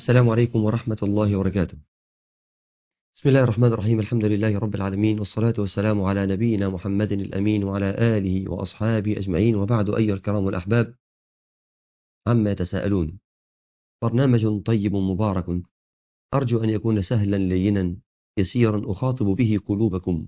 السلام عليكم ورحمة الله وبركاته بسم الله الرحمن الرحيم الحمد لله رب العالمين والصلاة والسلام على نبينا محمد الأمين وعلى آله وأصحابه أجمعين وبعد أيها الكرام والأحباب عما يتساءلون برنامج طيب مبارك أرجو أن يكون سهلا لينا يسيرا أخاطب به قلوبكم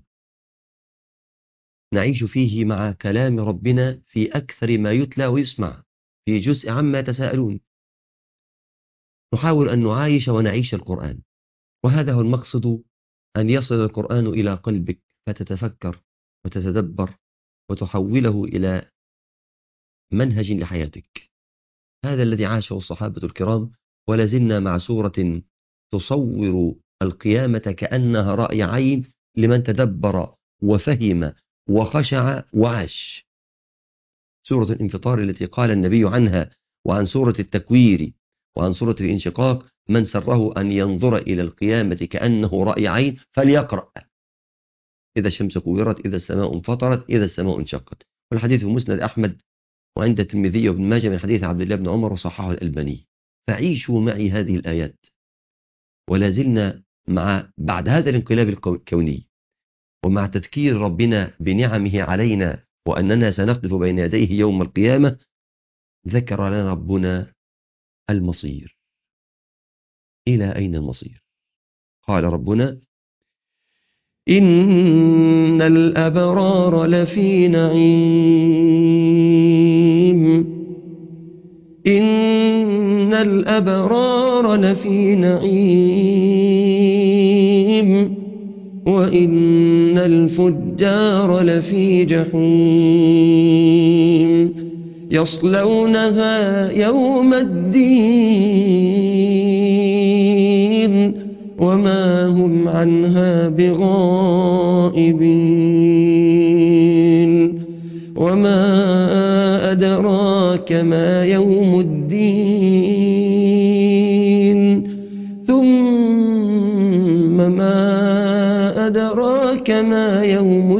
نعيش فيه مع كلام ربنا في أكثر ما يتلى ويسمع في جزء عما يتساءلون نحاول أن نعايش ونعيش القرآن وهذا هو المقصد أن يصل القرآن إلى قلبك فتتفكر وتتدبر وتحوله إلى منهج لحياتك هذا الذي عاشه الصحابة الكرام ولازلنا مع سورة تصور القيامة كأنها رأي عين لمن تدبر وفهم وخشع وعاش سورة الانفطار التي قال النبي عنها وعن سورة التكوير وعن سورة الانشقاق من سره أن ينظر إلى القيامة كأنه رأي عين فليقرأ إذا الشمس كورت إذا السماء انفطرت إذا السماء انشقت والحديث في مسند أحمد وعند الترمذي وابن ماجه من حديث عبد الله بن عمر وصححه الألباني فعيشوا معي هذه الآيات ولا زلنا مع بعد هذا الانقلاب الكوني ومع تذكير ربنا بنعمه علينا وأننا سنقف بين يديه يوم القيامة ذكر لنا ربنا المصير إلى أين المصير قال ربنا إن الأبرار لفي نعيم إن الأبرار لفي نعيم وإن الفجار لفي جحيم يصلونها يوم الدين وما هم عنها بغائبين وما أدراك ما يوم الدين ثم ما أدراك ما يوم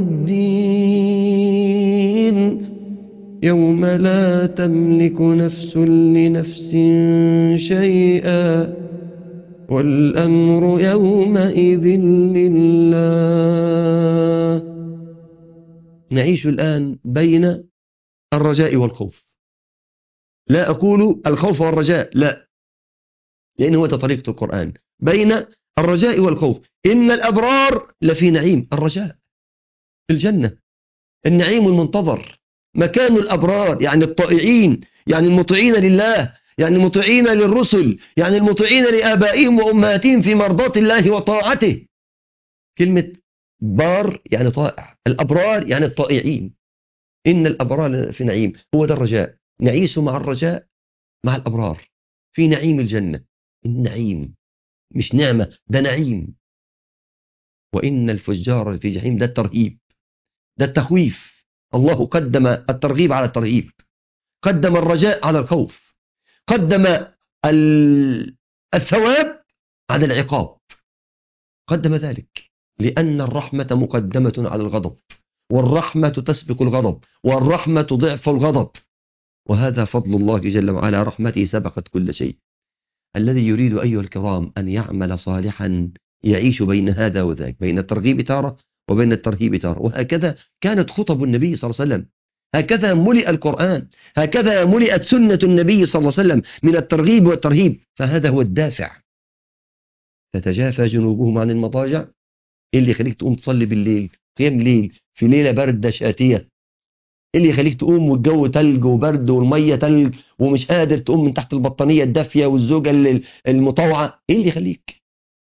الدين يوم لا تملك نفس لنفس شيئا والأمر يومئذ لله نعيش الآن بين الرجاء والخوف لا أقول الخوف والرجاء لا لأن هو طريقة القرآن بين الرجاء والخوف إن الأبرار لفي نعيم الرجاء في الجنة النعيم المنتظر مكان الأبرار يعني الطائعين يعني المطيعين لله يعني المطيعين للرسل يعني المطيعين لآبائهم وأمهاتهم في مرضاة الله وطاعته كلمة بار يعني طائع الأبرار يعني الطائعين إن الأبرار في نعيم هو ده الرجاء نعيش مع الرجاء مع الأبرار في نعيم الجنة النعيم مش نعمة ده نعيم وإن الفجار في جحيم ده الترهيب ده التخويف الله قدم الترغيب على الترهيب قدم الرجاء على الخوف قدم الثواب على العقاب قدم ذلك لأن الرحمة مقدمة على الغضب والرحمة تسبق الغضب والرحمة ضعف الغضب وهذا فضل الله جل وعلا رحمته سبقت كل شيء الذي يريد أيها الكرام أن يعمل صالحا يعيش بين هذا وذاك بين الترغيب تارة وبين الترهيب تارة وهكذا كانت خطب النبي صلى الله عليه وسلم هكذا ملئ القرآن هكذا ملئت سنة النبي صلى الله عليه وسلم من الترغيب والترهيب فهذا هو الدافع تتجافى جنوبهم عن المضاجع ايه اللي يخليك تقوم تصلي بالليل قيام ليل في ليلة باردة شاتية ايه اللي يخليك تقوم والجو تلج وبرد والمية تلج ومش قادر تقوم من تحت البطانية الدافية والزوجة المطوعة ايه اللي يخليك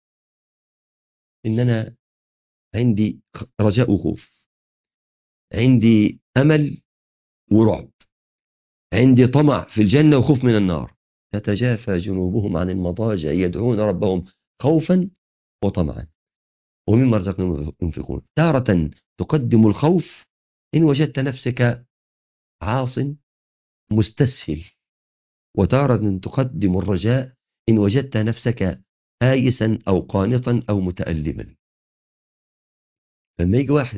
ان انا عندي رجاء وخوف عندي امل ورعب عندي طمع في الجنة وخوف من النار تتجافى جنوبهم عن المضاجع يدعون ربهم خوفا وطمعا ومما رزقناهم ينفقون تارة تقدم الخوف إن وجدت نفسك عاص مستسهل وتارة تقدم الرجاء إن وجدت نفسك آيسا أو قانطا أو متألما لما يجي واحد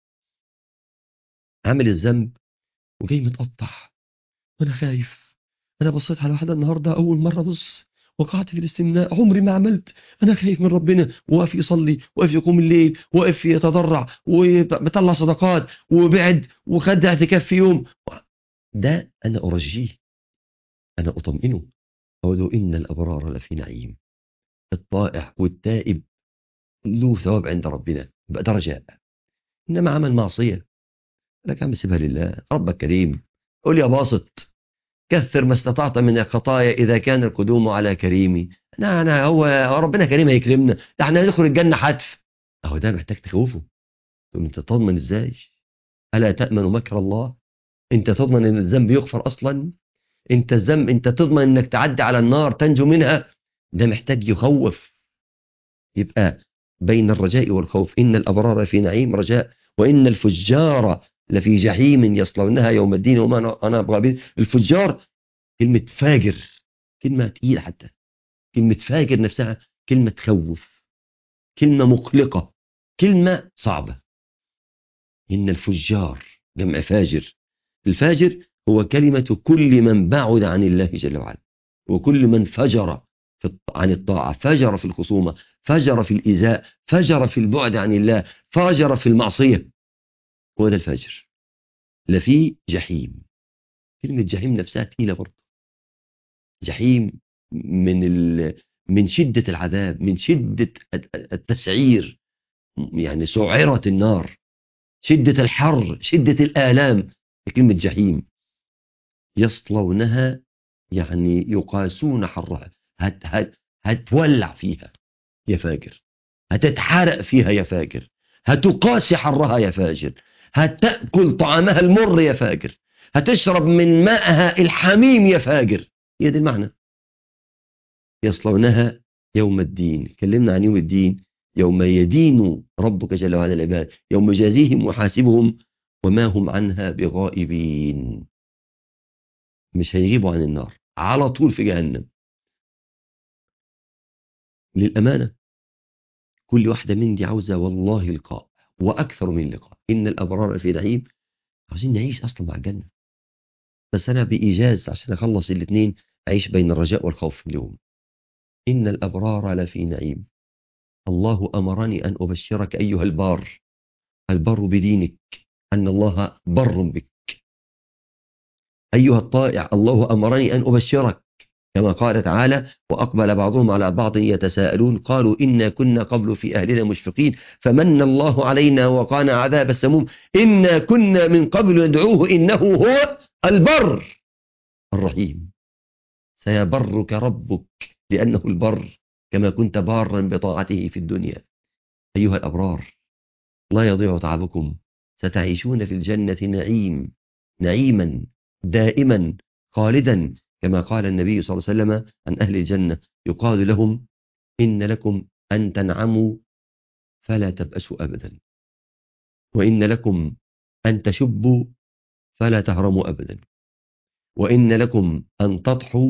عامل الذنب وجاي متقطع وانا خايف انا بصيت على واحده النهارده اول مره بص وقعت في الاستمناء عمري ما عملت انا خايف من ربنا واقف يصلي واقف يقوم الليل واقف يتضرع وبطلع صدقات وبعد وخد اعتكاف في يوم ده انا ارجيه انا اطمئنه اقول ان الابرار لفي نعيم الطائع والتائب له ثواب عند ربنا يبقى ده رجاء انما عمل معصيه لك عم سيبها لله ربك كريم قول يا باسط كثر ما استطعت من الخطايا اذا كان القدوم على كريمي انا انا هو ربنا كريم هيكرمنا ده احنا هندخل الجنه حتف اهو ده محتاج تخوفه تقول انت تضمن ازاي الا تامن مكر الله انت تضمن ان الذنب يغفر اصلا انت الذنب انت تضمن انك تعدي على النار تنجو منها ده محتاج يخوف يبقى بين الرجاء والخوف ان الابرار في نعيم رجاء وان الفجار لفي جحيم يصلونها يوم الدين وما انا انا ابغى بيه. الفجار كلمه فاجر كلمه تقيله حتى كلمه فاجر نفسها كلمه تخوف كلمه مقلقه كلمه صعبه ان الفجار جمع فاجر الفاجر هو كلمه كل من بعد عن الله جل وعلا وكل من فجر في الط- عن الطاعه فجر في الخصومه فجر في الايذاء فجر في البعد عن الله فجر في المعصيه هو ده الفجر لفي جحيم كلمة جحيم نفسها تقيلة برضه جحيم من ال... من شدة العذاب من شدة التسعير يعني سعرت النار شدة الحر شدة الآلام كلمة جحيم يصلونها يعني يقاسون حرها هت هت هتولع فيها يا فاجر هتتحرق فيها يا فاجر هتقاسي حرها يا فاجر هتأكل طعامها المر يا فاجر هتشرب من ماءها الحميم يا فاجر هي دي المعنى يصلونها يوم الدين كلمنا عن يوم الدين يوم يدين ربك جل وعلا العباد يوم يجازيهم وحاسبهم وما هم عنها بغائبين مش هيغيبوا عن النار على طول في جهنم للأمانة كل واحدة من دي عاوزة والله لقاء وأكثر من لقاء إن الأبرار في نعيم عاوزين نعيش أصلا مع الجنة بس أنا بإيجاز عشان أخلص الاثنين أعيش بين الرجاء والخوف في اليوم إن الأبرار لفي نعيم الله أمرني أن أبشرك أيها البار البر بدينك أن الله بر بك أيها الطائع الله أمرني أن أبشرك كما قال تعالى وأقبل بعضهم على بعض يتساءلون قالوا إنا كنا قبل في أهلنا مشفقين فمن الله علينا وقانا عذاب السموم إنا كنا من قبل ندعوه إنه هو البر الرحيم سيبرك ربك لأنه البر كما كنت بارا بطاعته في الدنيا أيها الأبرار لا يضيع تعبكم ستعيشون في الجنة نعيم نعيما دائما خالدا كما قال النبي صلى الله عليه وسلم عن أهل الجنة يقال لهم إن لكم أن تنعموا فلا تبأسوا أبدا وإن لكم أن تشبوا فلا تهرموا أبدا وإن لكم أن تضحوا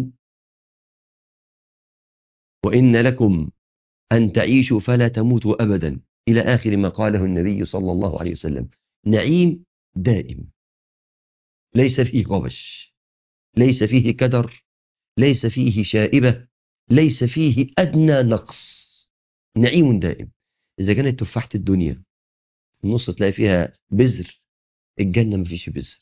وإن لكم أن تعيشوا فلا تموتوا أبدا إلى آخر ما قاله النبي صلى الله عليه وسلم نعيم دائم ليس فيه غبش ليس فيه كدر ليس فيه شائبة ليس فيه أدنى نقص نعيم دائم إذا كانت تفاحة الدنيا النص تلاقي فيها بذر الجنة ما فيش بذر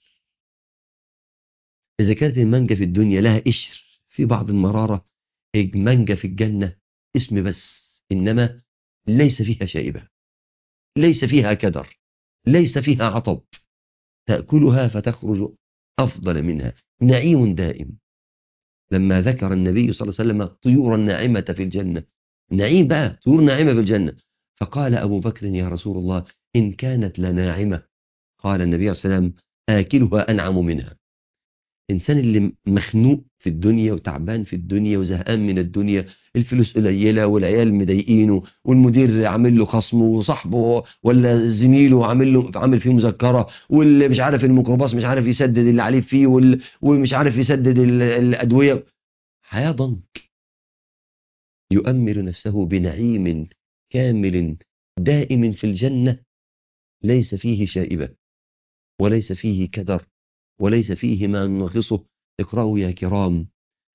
إذا كانت المانجا في الدنيا لها قشر في بعض المرارة المانجا في الجنة اسم بس إنما ليس فيها شائبة ليس فيها كدر ليس فيها عطب تأكلها فتخرج أفضل منها نعيم دائم لما ذكر النبي صلى الله عليه وسلم الطيور الناعمة في الجنة نعيم بقى طيور ناعمة في الجنة فقال أبو بكر يا رسول الله إن كانت لناعمة قال النبي عليه الصلاة والسلام آكلها أنعم منها الإنسان اللي مخنوق في الدنيا وتعبان في الدنيا وزهقان من الدنيا الفلوس قليلة والعيال مضايقينه والمدير عامل له خصم وصاحبه ولا زميله عامل له عامل فيه مذكرة واللي مش عارف الميكروباص مش عارف يسدد اللي عليه فيه وال- ومش عارف يسدد ال- الأدوية حياة ضنك يؤمر نفسه بنعيم كامل دائم في الجنة ليس فيه شائبة وليس فيه كدر وليس فيه ما ننغصه اقرأوا يا كرام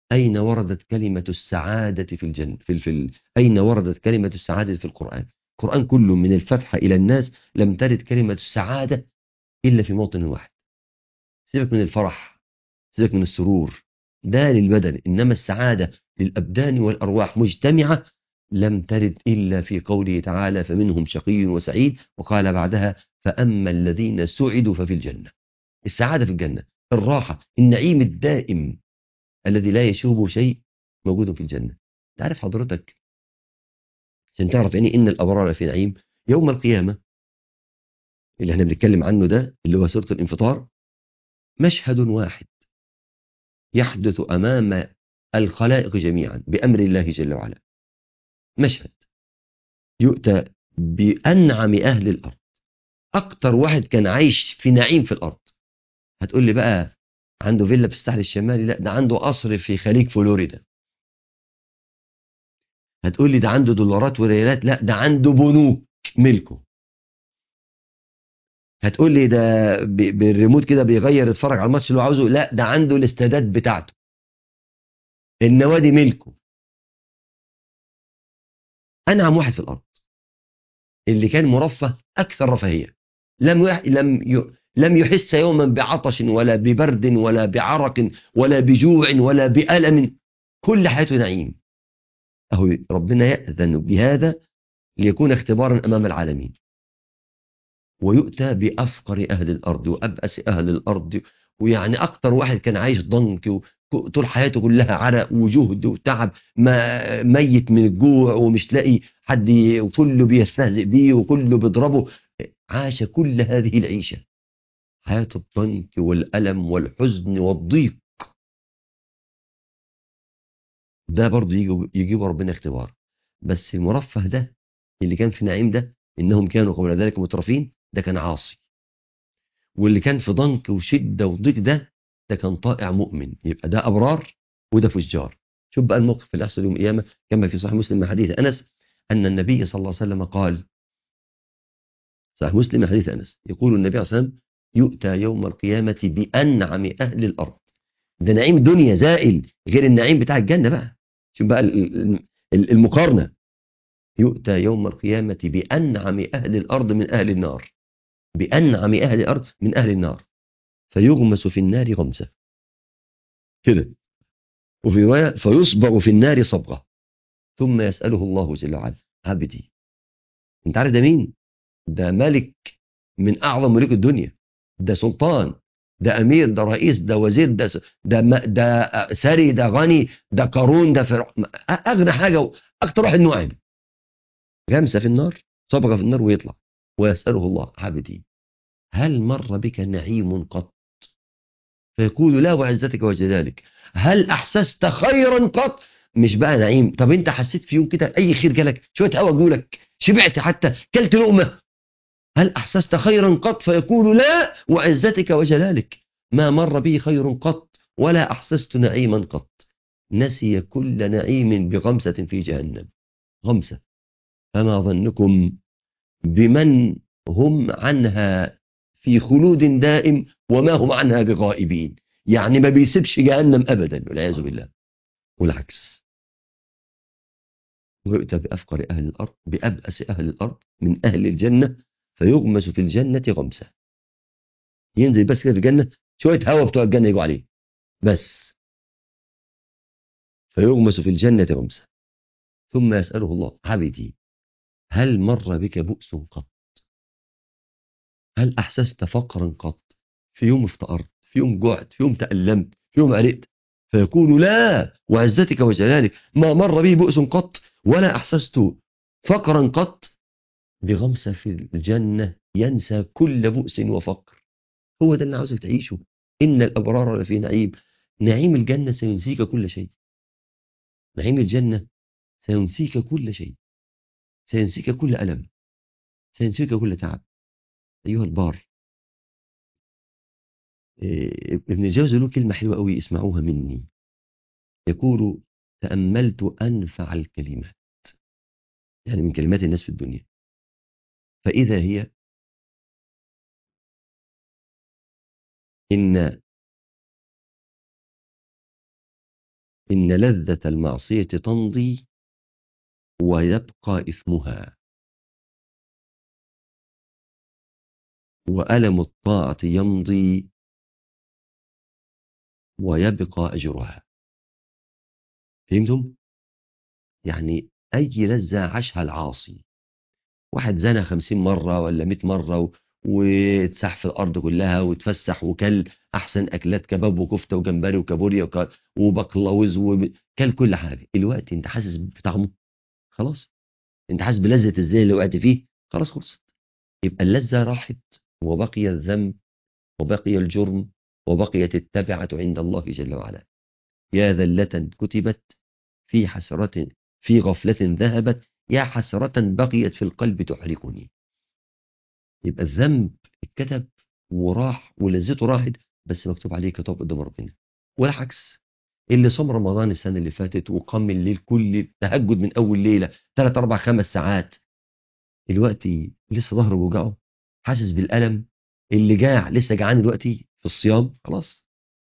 أين وردت كلمة السعادة في الجنة في, ال- في ال... أين وردت كلمة السعادة في القرآن القرآن كله من الفتحة إلى الناس لم ترد كلمة السعادة إلا في موطن واحد سيبك من الفرح سيبك من السرور ده للبدن إنما السعادة للأبدان والأرواح مجتمعة لم ترد إلا في قوله تعالى فمنهم شقي وسعيد وقال بعدها فأما الذين سعدوا ففي الجنة السعادة في الجنة الراحة النعيم الدائم الذي لا يشوبه شيء موجود في الجنة تعرف حضرتك عشان تعرف يعني إن الأبرار في نعيم يوم القيامة اللي احنا بنتكلم عنه ده اللي هو سورة الانفطار مشهد واحد يحدث أمام الخلائق جميعا بأمر الله جل وعلا مشهد يؤتى بأنعم أهل الأرض أكتر واحد كان عايش في نعيم في الأرض هتقول لي بقى عنده فيلا في الساحل الشمالي لا ده عنده قصر في خليج فلوريدا هتقول لي ده عنده دولارات وريالات لا ده عنده بنوك ملكه هتقول لي ده ب- بالريموت كده بيغير يتفرج على الماتش اللي هو عاوزه لا ده عنده الاستادات بتاعته النوادي ملكه انعم واحد في الارض اللي كان مرفه اكثر رفاهيه لم يح... لم ي... لم يحس يوما بعطش ولا ببرد ولا بعرق ولا بجوع ولا بألم كل حياته نعيم أهو ربنا يأذن بهذا ليكون اختبارا أمام العالمين ويؤتى بأفقر أهل الأرض وأبأس أهل الأرض ويعني أكتر واحد كان عايش ضنك و- طول حياته كلها عرق وجهد وتعب ما ميت من الجوع ومش لاقي حد ي- وكله بيستهزئ بيه وكله بيضربه عاش كل هذه العيشة حياة الضنك والألم والحزن والضيق ده برضه يجي يجيب ربنا اختبار بس المرفه ده اللي كان في نعيم ده إنهم كانوا قبل ذلك مترفين ده كان عاصي واللي كان في ضنك وشدة وضيق ده ده كان طائع مؤمن يبقى ده أبرار وده فجار شوف بقى الموقف اللي يحصل يوم القيامة كما في صحيح مسلم من حديث أنس أن النبي صلى الله عليه وسلم قال صحيح مسلم من حديث أنس يقول النبي صلى الله عليه وسلم يؤتى يوم القيامة بأنعم أهل الأرض ده نعيم دنيا زائل غير النعيم بتاع الجنة بقى شوف بقى ال- ال- ال- المقارنة يؤتى يوم القيامة بأنعم أهل الأرض من أهل النار بأنعم أهل الأرض من أهل النار فيغمس في النار غمسة كده وفي رواية فيصبغ في النار صبغة ثم يسأله الله جل وعلا عبدي انت عارف ده مين ده ملك من أعظم ملوك الدنيا ده سلطان ده أمير ده رئيس ده وزير ده س- ده م- ده ثري ده غني ده قارون ده فرع أغنى حاجة أكتر واحد نعم غمسة في النار صبغة في النار ويطلع ويسأله الله عبدي هل مر بك نعيم قط فيقول لا وعزتك وجلالك هل أحسست خيرا قط مش بقى نعيم طب انت حسيت في يوم كده اي خير جالك شويه هوا جولك شبعت حتى كلت لقمه هل احسست خيرا قط فيقول لا وعزتك وجلالك ما مر بي خير قط ولا احسست نعيما قط نسي كل نعيم بغمسه في جهنم غمسه فما ظنكم بمن هم عنها في خلود دائم وما هم عنها بغائبين يعني ما بيسيبش جهنم ابدا والعياذ بالله والعكس ويؤتى بأفقر أهل الأرض بأبأس أهل الأرض من أهل الجنة فيغمس في الجنة غمسة ينزل بس كده في الجنة شوية هوا بتوع الجنة يجوا عليه بس فيغمس في الجنة غمسة ثم يسأله الله عبدي هل مر بك بؤس قط هل أحسست فقرا قط في يوم افتقرت في يوم جعت في يوم تألمت في يوم عرقت فيقول لا وعزتك وجلالك ما مر بي بؤس قط ولا أحسست فقرا قط بغمسة في الجنة ينسى كل بؤس وفقر هو ده اللي عاوزك تعيشه إن الأبرار لفي نعيم نعيم الجنة سينسيك كل شيء نعيم الجنة سينسيك كل شيء سينسيك كل ألم سينسيك كل تعب أيها البار إيه، ابن الجوزي له كلمة حلوة قوي اسمعوها مني يقول تأملت أنفع الكلمات يعني من كلمات الناس في الدنيا فإذا هي إن إن لذة المعصية تمضي ويبقى إثمها وألم الطاعة يمضي ويبقى أجرها فهمتم؟ يعني أي لذة عاشها العاصي واحد زنى خمسين مرة ولا مئة مرة و... واتسح في الأرض كلها وتفسح وكل أحسن أكلات كباب وكفتة وجمبري وكابوريا وك... وبقلاوز وكل كل حاجة الوقت أنت حاسس بطعمه خلاص أنت حاسس بلذة الزي اللي وقعت فيه خلاص خلصت يبقى اللذة راحت وبقي الذنب وبقي الجرم وبقيت التبعة عند الله جل وعلا يا ذلة كتبت في حسرة في غفلة ذهبت يا حسرة بقيت في القلب تحرقني يبقى الذنب اتكتب وراح ولذته راحت بس مكتوب عليه كتاب قدام ربنا والعكس اللي صام رمضان السنة اللي فاتت وقام الليل كل تهجد من أول ليلة 3 4 5 ساعات دلوقتي لسه ظهره بيوجعه حاسس بالألم اللي جاع لسه جعان دلوقتي في الصيام خلاص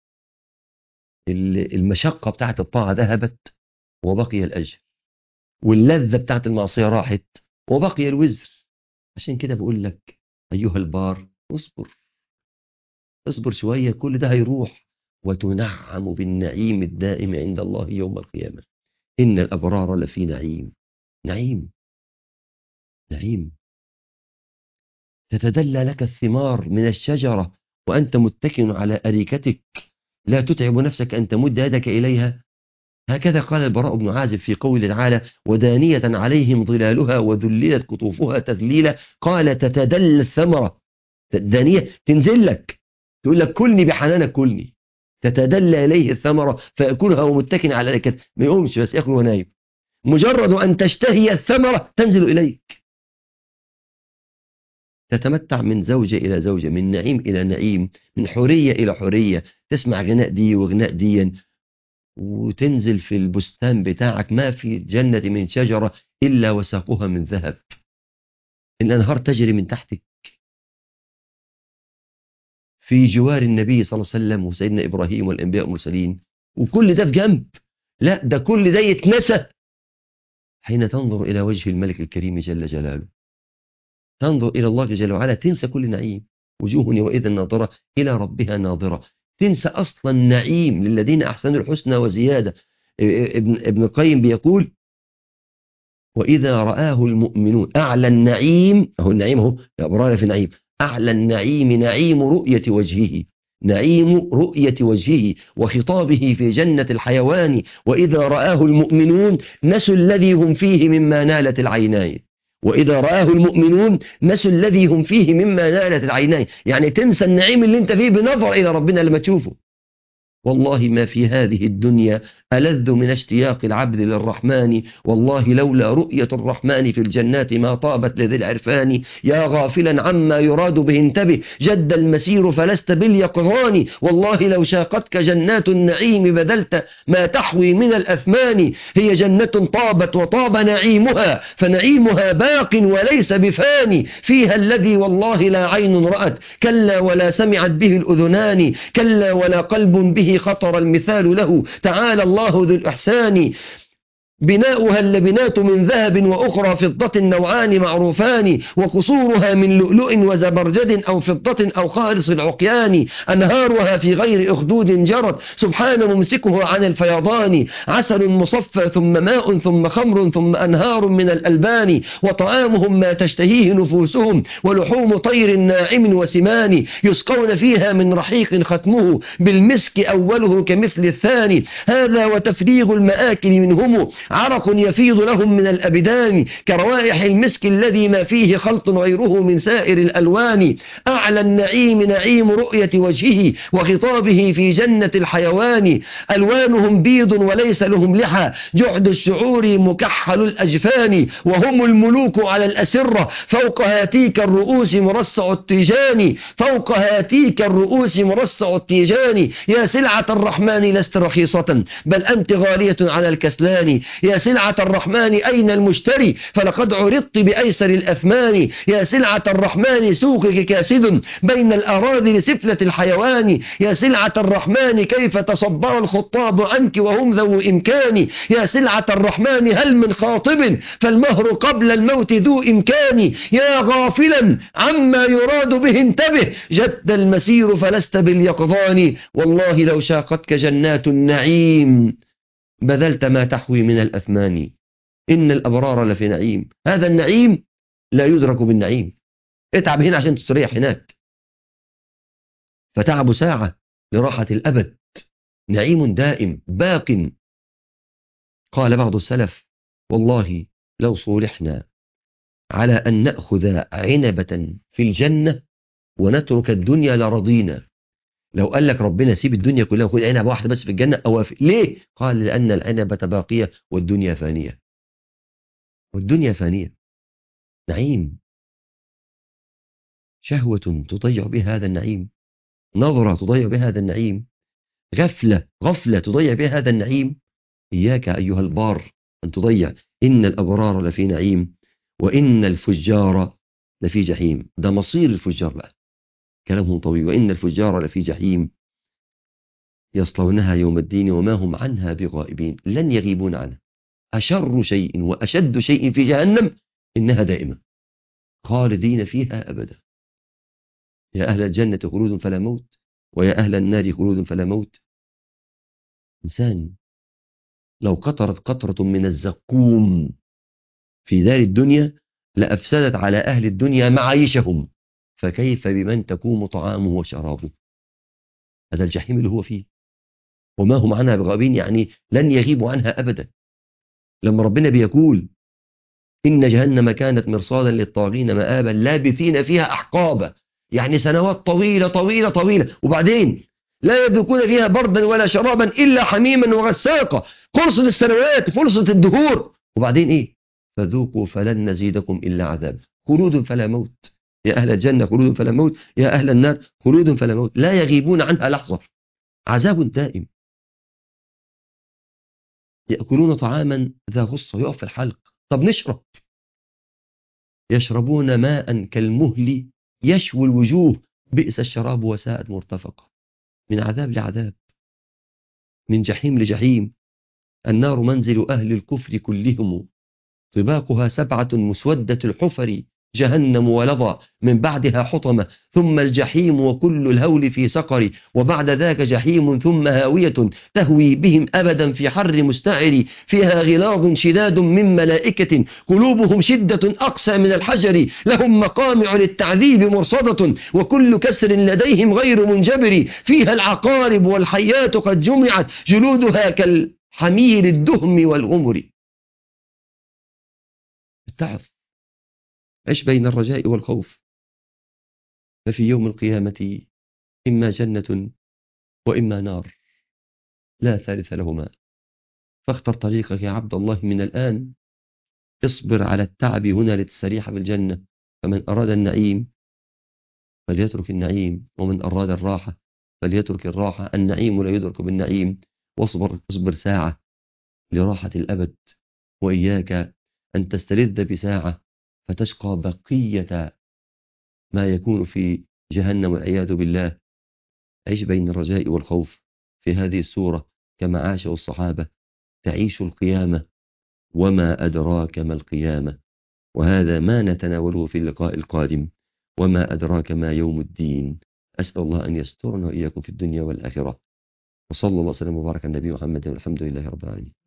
المشقة بتاعت الطاعة ذهبت وبقي الأجر واللذة بتاعت المعصية راحت وبقي الوزر عشان كده بقول لك أيها البار اصبر اصبر شوية كل ده هيروح وتنعم بالنعيم الدائم عند الله يوم القيامة إن الأبرار لفي نعيم نعيم نعيم تتدلى لك الثمار من الشجرة وأنت متكئ على أريكتك لا تتعب نفسك أن تمد يدك إليها هكذا قال البراء بن عازب في قوله تعالى ودانية عليهم ظلالها وذللت قطوفها تذليلا قال تتدلى الثمرة دانية تنزل لك تقول لك كلني بحنانك كلني تتدلى إليه الثمرة فيأكلها ومتكئ على أريكته ما يقومش بس يأكل ونايم مجرد أن تشتهي الثمرة تنزل إليك تتمتع من زوجة إلى زوجة من نعيم إلى نعيم من حرية إلى حرية تسمع غناء دي وغناء دي وتنزل في البستان بتاعك ما في جنة من شجرة إلا وساقها من ذهب الأنهار تجري من تحتك في جوار النبي صلى الله عليه وسلم وسيدنا إبراهيم والأنبياء والمرسلين وكل ده في جنب لا ده كل ده يتنسى حين تنظر إلى وجه الملك الكريم جل جلاله تنظر إلى الله جل وعلا تنسى كل نعيم وجوه يومئذ ناظرة إلى ربها ناظرة تنسى أصلا نعيم للذين أحسنوا الحسنى وزيادة ابن, ابن القيم بيقول وإذا رآه المؤمنون أعلى النعيم أهو النعيم هو أبرار في نعيم أعلى النعيم نعيم رؤية وجهه نعيم رؤية وجهه وخطابه في جنة الحيوان وإذا رآه المؤمنون نسوا الذي هم فيه مما نالت العينان وإذا رآه المؤمنون نسوا الذي هم فيه مما نالت العينين يعني تنسى النعيم اللي انت فيه بنظر إلى ربنا لما تشوفه والله ما في هذه الدنيا ألذ من اشتياق العبد للرحمن والله لولا رؤية الرحمن في الجنات ما طابت لذي العرفان يا غافلا عما يراد به انتبه جد المسير فلست باليقظان والله لو شاقتك جنات النعيم بذلت ما تحوي من الأثمان هي جنة طابت وطاب نعيمها فنعيمها باق وليس بفاني فيها الذي والله لا عين رأت كلا ولا سمعت به الأذنان كلا ولا قلب به خطر المثال له تعالى الله ذو الإحسان بناؤها اللبنات من ذهب وأخرى فضة نوعان معروفان وقصورها من لؤلؤ وزبرجد أو فضة أو خالص العقيان أنهارها في غير أخدود جرت سبحان ممسكه عن الفيضان عسل مصفى ثم ماء ثم خمر ثم أنهار من الألبان وطعامهم ما تشتهيه نفوسهم ولحوم طير ناعم وسمان يسقون فيها من رحيق ختمه بالمسك أوله كمثل الثاني هذا وتفريغ المآكل منهم عرق يفيض لهم من الأبدان كروائح المسك الذي ما فيه خلط غيره من سائر الألوان أعلى النعيم نعيم رؤية وجهه وخطابه في جنة الحيوان ألوانهم بيض وليس لهم لحى جعد الشعور مكحل الأجفان وهم الملوك على الأسرة فوق هاتيك الرؤوس مرصع التيجان فوق هاتيك الرؤوس مرصع التيجان يا سلعة الرحمن لست رخيصة بل أنت غالية على الكسلان يا سلعة الرحمن أين المشتري فلقد عرضت بأيسر الأثمان يا سلعة الرحمن سوقك كاسد بين الأراضي سفلة الحيوان يا سلعة الرحمن كيف تصبر الخطاب عنك وهم ذو إمكان يا سلعة الرحمن هل من خاطب فالمهر قبل الموت ذو إمكان يا غافلا عما يراد به انتبه جد المسير فلست باليقظان والله لو شاقتك جنات النعيم بذلت ما تحوي من الأثمان إن الأبرار لفي نعيم هذا النعيم لا يدرك بالنعيم اتعب هنا عشان تستريح هناك فتعب ساعة لراحة الأبد نعيم دائم باق قال بعض السلف والله لو صولحنا على أن نأخذ عنبة في الجنة ونترك الدنيا لرضينا لو قال لك ربنا سيب الدنيا كلها وخد عنبة واحدة بس في الجنة أوافق ليه؟ قال لأن العنبة باقية والدنيا فانية والدنيا فانية نعيم شهوة تضيع بها هذا النعيم نظرة تضيع بها هذا النعيم غفلة غفلة تضيع بها هذا النعيم إياك أيها البار أن تضيع إن الأبرار لفي نعيم وإن الفجار لفي جحيم ده مصير الفجار بقى كلامهم طويل وإن الفجار لفي جحيم يصلونها يوم الدين وما هم عنها بغائبين لن يغيبون عنها أشر شيء وأشد شيء في جهنم إنها دائمة خالدين فيها أبدا يا أهل الجنة خلود فلا موت ويا أهل النار خلود فلا موت إنسان لو قطرت قطرة من الزقوم في دار الدنيا لأفسدت على أهل الدنيا معايشهم فكيف بمن تكون طعامه وشرابه هذا الجحيم اللي هو فيه وما هم عنها بغابين يعني لن يغيبوا عنها أبدا لما ربنا بيقول إن جهنم كانت مرصادا للطاغين مآبا لابثين فيها أحقابا يعني سنوات طويلة طويلة طويلة وبعدين لا يذوقون فيها بردا ولا شرابا إلا حميما وغساقا خلصت السنوات خلصت الدهور وبعدين إيه فذوقوا فلن نزيدكم إلا عذاب خلود فلا موت يا أهل الجنة خلود فلا موت يا أهل النار خلود فلا موت لا يغيبون عنها لحظة عذاب دائم يأكلون طعاما ذا غصة يقف في الحلق طب نشرب يشربون ماء كالمهل يشوي الوجوه بئس الشراب وساءت مرتفقة من عذاب لعذاب من جحيم لجحيم النار منزل أهل الكفر كلهم طباقها سبعة مسودة الحفر جهنم ولظى من بعدها حطمة ثم الجحيم وكل الهول في سقر وبعد ذاك جحيم ثم هاوية تهوي بهم أبدا في حر مستعر فيها غلاظ شداد من ملائكة قلوبهم شدة أقسى من الحجر لهم مقامع للتعذيب مرصدة وكل كسر لديهم غير منجبر فيها العقارب والحيات قد جمعت جلودها كالحمير الدهم والغمر التعب عش بين الرجاء والخوف ففي يوم القيامة إما جنة وإما نار لا ثالث لهما فاختر طريقك يا عبد الله من الآن اصبر على التعب هنا لتستريح بالجنة فمن أراد النعيم فليترك النعيم ومن أراد الراحة فليترك الراحة النعيم لا يدرك بالنعيم واصبر اصبر ساعة لراحة الأبد وإياك أن تستلذ بساعة فتشقى بقية ما يكون في جهنم والعياذ بالله عيش بين الرجاء والخوف في هذه السورة كما عاش الصحابة تعيش القيامة وما أدراك ما القيامة وهذا ما نتناوله في اللقاء القادم وما أدراك ما يوم الدين أسأل الله أن يسترنا وإياكم في الدنيا والآخرة وصلى الله وسلم وبارك على النبي محمد والحمد لله رب العالمين